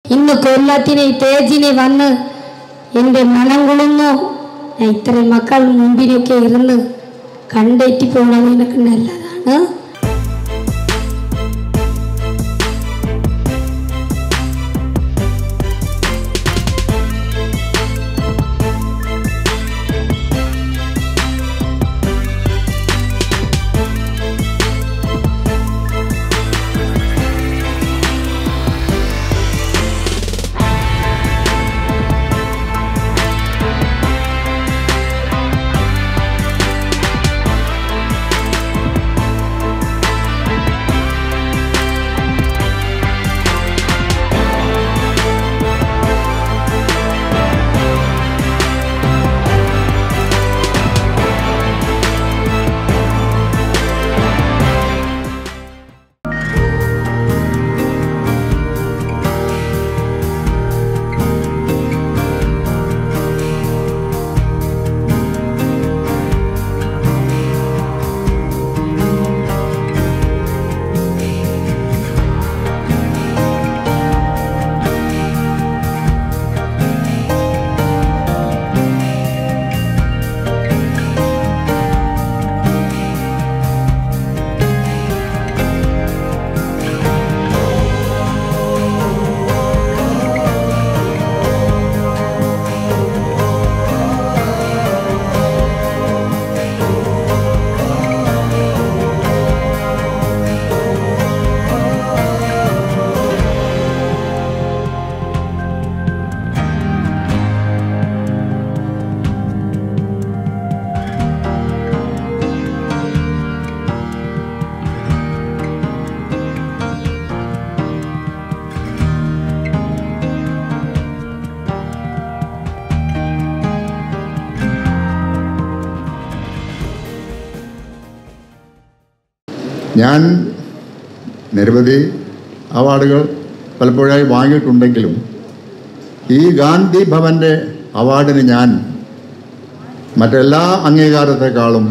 ഇന്ന് കൊല്ലത്തിന് ഈ തേജിന് വന്ന് എൻ്റെ മനം കുളിന്നു ഞാൻ ഇത്രയും മക്കൾ മുമ്പിലൊക്കെ ഇരുന്ന് കണ്ടെത്തി പോകണത് എനിക്ക് നല്ലതാണ് ഞാൻ നിരവധി അവാർഡുകൾ പലപ്പോഴായി വാങ്ങിയിട്ടുണ്ടെങ്കിലും ഈ ഗാന്ധി ഭവൻ്റെ അവാർഡിന് ഞാൻ മറ്റെല്ലാ അംഗീകാരത്തെക്കാളും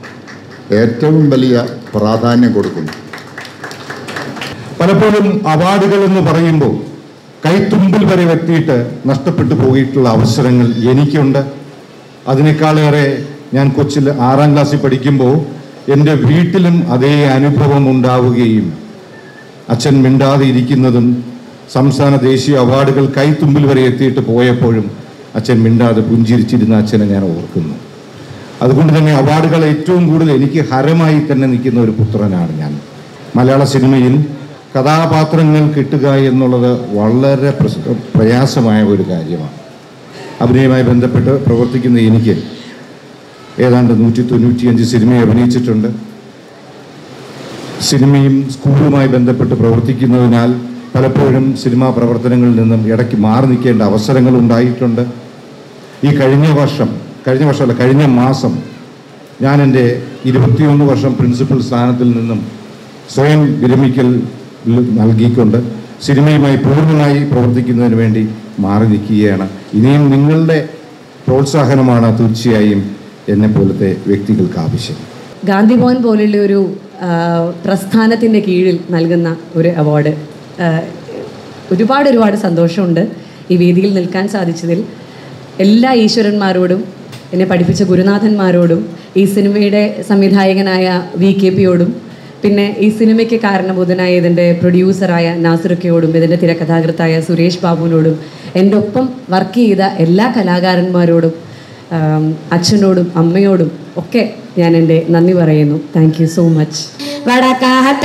ഏറ്റവും വലിയ പ്രാധാന്യം കൊടുക്കുന്നു പലപ്പോഴും അവാർഡുകൾ എന്ന് പറയുമ്പോൾ കൈത്തുമ്പിൽ വരെ എത്തിയിട്ട് നഷ്ടപ്പെട്ടു പോയിട്ടുള്ള അവസരങ്ങൾ എനിക്കുണ്ട് അതിനേക്കാളേറെ ഞാൻ കൊച്ചിൽ ആറാം ക്ലാസ്സിൽ പഠിക്കുമ്പോൾ എൻ്റെ വീട്ടിലും അതേ അനുഭവം ഉണ്ടാവുകയും അച്ഛൻ മിണ്ടാതെ ഇരിക്കുന്നതും സംസ്ഥാന ദേശീയ അവാർഡുകൾ കൈത്തുമ്പിൽ വരെ എത്തിയിട്ട് പോയപ്പോഴും അച്ഛൻ മിണ്ടാതെ പുഞ്ചിരിച്ചിരുന്ന അച്ഛനെ ഞാൻ ഓർക്കുന്നു അതുകൊണ്ട് തന്നെ അവാർഡുകൾ ഏറ്റവും കൂടുതൽ എനിക്ക് ഹരമായി തന്നെ നിൽക്കുന്ന ഒരു പുത്രനാണ് ഞാൻ മലയാള സിനിമയിൽ കഥാപാത്രങ്ങൾ കിട്ടുക എന്നുള്ളത് വളരെ പ്രസ- പ്രയാസമായ ഒരു കാര്യമാണ് അഭിനയവുമായി ബന്ധപ്പെട്ട് പ്രവർത്തിക്കുന്ന എനിക്ക് ഏതാണ്ട് നൂറ്റി തൊണ്ണൂറ്റിയഞ്ച് സിനിമയെ അഭിനയിച്ചിട്ടുണ്ട് സിനിമയും സ്കൂളുമായി ബന്ധപ്പെട്ട് പ്രവർത്തിക്കുന്നതിനാൽ പലപ്പോഴും സിനിമാ പ്രവർത്തനങ്ങളിൽ നിന്നും ഇടയ്ക്ക് മാറി നിൽക്കേണ്ട അവസരങ്ങൾ ഉണ്ടായിട്ടുണ്ട് ഈ കഴിഞ്ഞ വർഷം കഴിഞ്ഞ വർഷമല്ല കഴിഞ്ഞ മാസം ഞാൻ എൻ്റെ ഇരുപത്തിയൊന്ന് വർഷം പ്രിൻസിപ്പൽ സ്ഥാനത്തിൽ നിന്നും സ്വയം വിരമിക്കൽ നൽകിക്കൊണ്ട് സിനിമയുമായി പൂർണ്ണമായി പ്രവർത്തിക്കുന്നതിന് വേണ്ടി മാറി നിൽക്കുകയാണ് ഇനിയും നിങ്ങളുടെ പ്രോത്സാഹനമാണ് തീർച്ചയായും എന്നെ പോലത്തെ വ്യക്തികൾക്ക് ആവശ്യം ഗാന്ധി ഭവൻ പോലുള്ള ഒരു ആ, പ്രസ്ഥാനത്തിൻ്റെ കീഴിൽ നൽകുന്ന ഒരു അവാർഡ് ആ, ഒരുപാട് ഒരുപാട് സന്തോഷമുണ്ട് ഈ വേദിയിൽ നിൽക്കാൻ സാധിച്ചതിൽ എല്ലാ ഈശ്വരന്മാരോടും എന്നെ പഠിപ്പിച്ച ഗുരുനാഥന്മാരോടും ഈ സിനിമയുടെ സംവിധായകനായ വി കെ പിയോടും പിന്നെ ഈ സിനിമയ്ക്ക് കാരണബോധനായ ഇതിൻ്റെ പ്രൊഡ്യൂസറായ നാസിറുക്കയോടും ഇതിൻ്റെ തിരക്കഥാകൃത്തായ സുരേഷ് ബാബുവിനോടും എൻ്റെ ഒപ്പം വർക്ക് ചെയ്ത എല്ലാ കലാകാരന്മാരോടും ആം, അച്ഛനോടും അമ്മയോടും ഒക്കെ ഞാൻ എൻ്റെ നന്ദി പറയുന്നു താങ്ക് യു സോ മച്ച് വടക്കാത്ത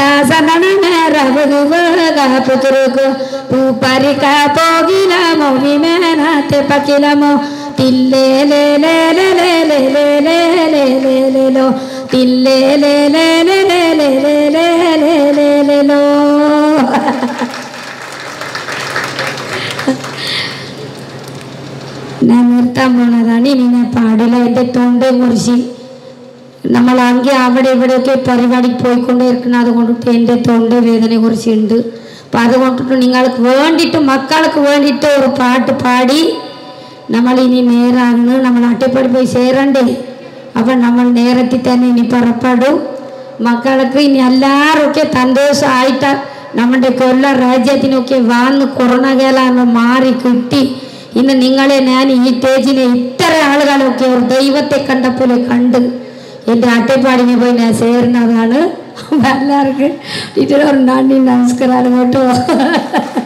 സദനമേറവുക പുതുരുകു പൂപ്പരിക പോകിലമോ വിമേനത്തെ പക്കിലമോ തില്ലേലേലേലേലേലേലേലേലേലേലേലോ തില്ലേലേലേലേലേലേലേലേലേലോ ഞാൻ നിർത്താൻ പോണതാണ് ഇനി ഞാൻ പാടില്ല എൻ്റെ തൊണ്ട മുറിച്ച് നമ്മളാണെങ്കിൽ അവിടെ ഇവിടെയൊക്കെ പരിപാടിക്ക് പോയിക്കൊണ്ടേയിരിക്കണം അതുകൊണ്ടിട്ട് എൻ്റെ തൊണ്ട വേദന കുറിച്ചുണ്ട് അപ്പം അതുകൊണ്ടിട്ട് നിങ്ങൾക്ക് വേണ്ടിയിട്ട് മക്കൾക്ക് വേണ്ടിയിട്ട് ഒരു പാട്ട് പാടി നമ്മൾ ഇനി നേരാണ് നമ്മൾ അട്ടിപ്പടി പോയി ചേരണ്ടേ അപ്പം നമ്മൾ നേരത്തിൽ തന്നെ ഇനി പുറപ്പെടും മക്കൾക്ക് ഇനി എല്ലാവരൊക്കെ സന്തോഷമായിട്ട് നമ്മുടെ കൊല്ല രാജ്യത്തിനൊക്കെ വന്ന് കൊറോണ കാലം മാറി കിട്ടി ഇന്ന് നിങ്ങളെ ഞാൻ ഈ സ്റ്റേജിനെ ഇത്ര ആളുകളൊക്കെ ഒരു ദൈവത്തെ കണ്ട പോലെ കണ്ട് എൻ്റെ അട്ടപ്പാടിനെ പോയി ഞാൻ ചേർന്നതാണ് എല്ലാവർക്കും ടീച്ചർ ഒരു നന്ദി നമസ്കാരം കേട്ടോ